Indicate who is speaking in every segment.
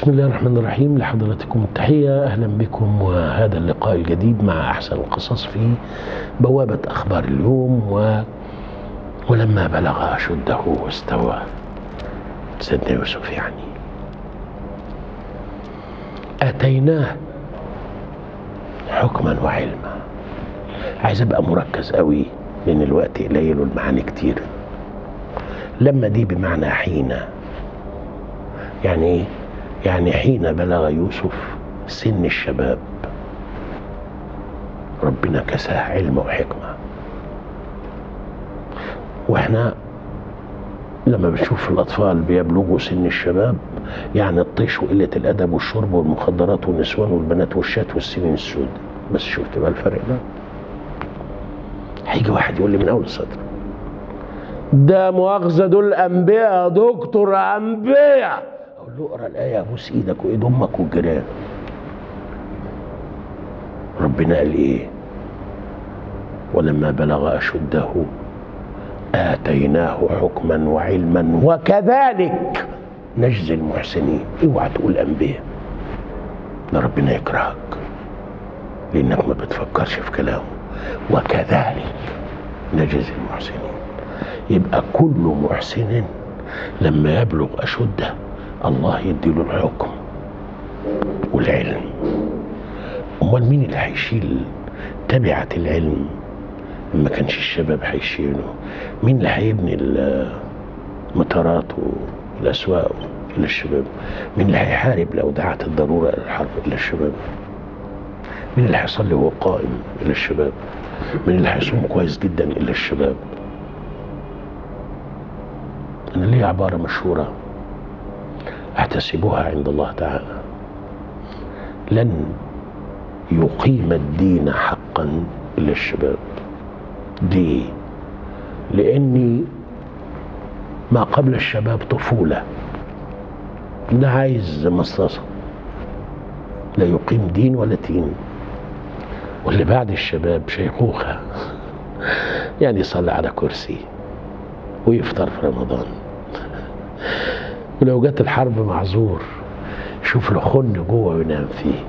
Speaker 1: بسم الله الرحمن الرحيم لحضراتكم التحية أهلا بكم وهذا اللقاء الجديد مع أحسن القصص في بوابة أخبار اليوم و... ولما بلغ أشده واستوى سيدنا يوسف يعني آتيناه حكما وعلما عايز أبقى مركز قوي لأن الوقت قليل والمعاني كتير لما دي بمعنى حين يعني ايه يعني حين بلغ يوسف سن الشباب ربنا كساه علم وحكمة واحنا لما بنشوف الأطفال بيبلغوا سن الشباب يعني الطيش وقلة الأدب والشرب والمخدرات والنسوان والبنات والشات والسنين السود بس شفت بقى الفرق ده هيجي واحد يقول لي من أول السطر ده مؤاخذة دول أنبياء يا دكتور أنبياء اقول له اقرا الايه ابوس ايدك وايد امك والجيران ربنا قال ايه ولما بلغ اشده اتيناه حكما وعلما وكذلك نجزي المحسنين اوعى تقول انبياء ده ربنا يكرهك لانك ما بتفكرش في كلامه وكذلك نجزي المحسنين يبقى كل محسن لما يبلغ اشده الله يديله الحكم والعلم امال مين اللي هيشيل تبعة العلم ما كانش الشباب هيشيله مين اللي هيبني المطارات والاسواق الا الشباب مين اللي هيحارب لو دعت الضروره الى الحرب الا الشباب مين اللي هيصلي وهو قائم الا الشباب مين اللي هيصوم كويس جدا الا الشباب انا ليه عباره مشهوره احتسبها عند الله تعالى لن يقيم الدين حقا الا الشباب دي لاني ما قبل الشباب طفوله ده عايز مصاصه لا يقيم دين ولا تين واللي بعد الشباب شيخوخه يعني يصلي على كرسي ويفطر في رمضان ولو جت الحرب معذور شوف له خن جوه وينام فيه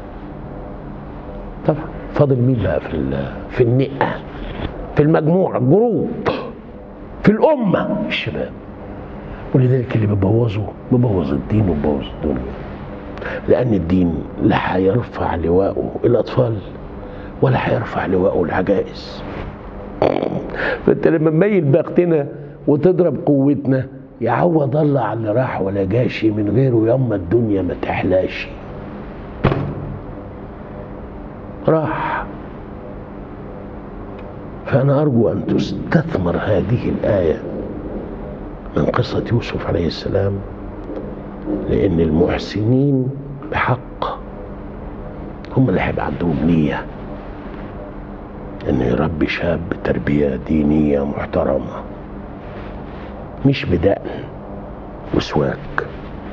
Speaker 1: طبعا فاضل مين بقى في في النقه في المجموعه الجروب في الامه الشباب ولذلك اللي بيبوظه بيبوظ الدين وبيبوظ الدنيا لان الدين لا هيرفع لواءه الاطفال ولا هيرفع لواءه العجائز فانت لما تميل بختنا وتضرب قوتنا يعوض الله على اللي راح ولا جاشي من غيره يما الدنيا ما تحلاش راح فأنا أرجو أن تستثمر هذه الآية من قصة يوسف عليه السلام لأن المحسنين بحق هم اللي هيبقى عندهم نية أن يربي شاب تربية دينية محترمة مش بدقن وسواك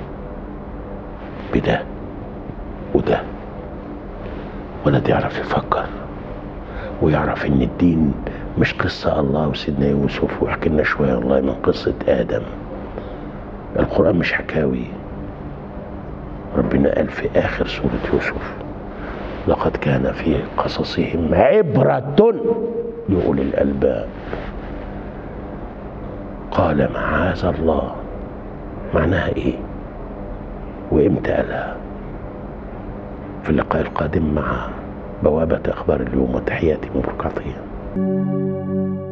Speaker 1: بده وده ولد يعرف يفكر ويعرف ان الدين مش قصة الله وسيدنا يوسف ويحكي لنا شوية الله من قصة آدم القرآن مش حكاوي ربنا قال في آخر سورة يوسف لقد كان في قصصهم عبرة لأولي الألباب قال معاذ الله معناها ايه وامتى قالها في اللقاء القادم مع بوابة أخبار اليوم وتحياتي مبروك عطية